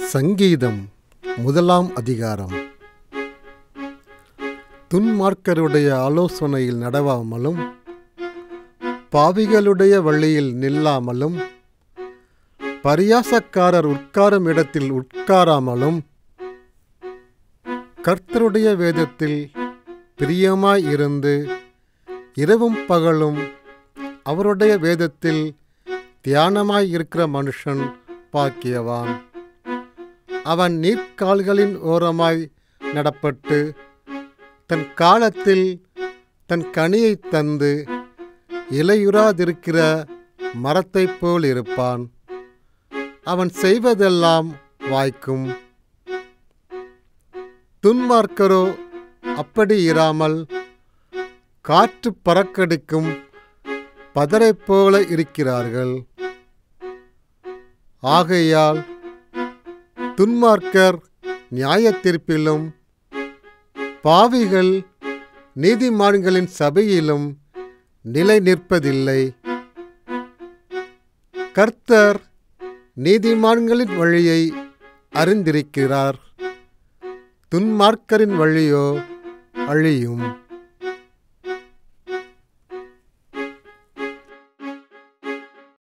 சங்கீதம் முதலாம் அதிகாரம் துன்மார்க்கருடைய ஆலோசனையில் நடவாமலும் பாவிகளுடைய வழியில் நில்லாமலும் பரியாசக்காரர் உட்காரும் இடத்தில் உட்காராமலும் கர்த்தருடைய வேதத்தில் பிரியமாய் இருந்து இரவும் பகலும் அவருடைய வேதத்தில் தியானமாய் இருக்கிற மனுஷன் பாக்கியவான் அவன் நீர்க்கால்களின் ஓரமாய் நடப்பட்டு தன் காலத்தில் தன் கனியை தந்து இலையுறாதிருக்கிற மரத்தைப் போல் இருப்பான் அவன் செய்வதெல்லாம் வாய்க்கும் துன்மார்க்கரோ அப்படி இராமல் காற்று பறக்கடிக்கும் பதரைப் போல இருக்கிறார்கள் ஆகையால் துன்மார்க்கர் நியாயத்தீர்ப்பிலும் பாவிகள் நீதிமான்களின் சபையிலும் நிலை நிற்பதில்லை கர்த்தர் நீதிமான்களின் வழியை அறிந்திருக்கிறார் துன்மார்க்கரின் வழியோ அழியும்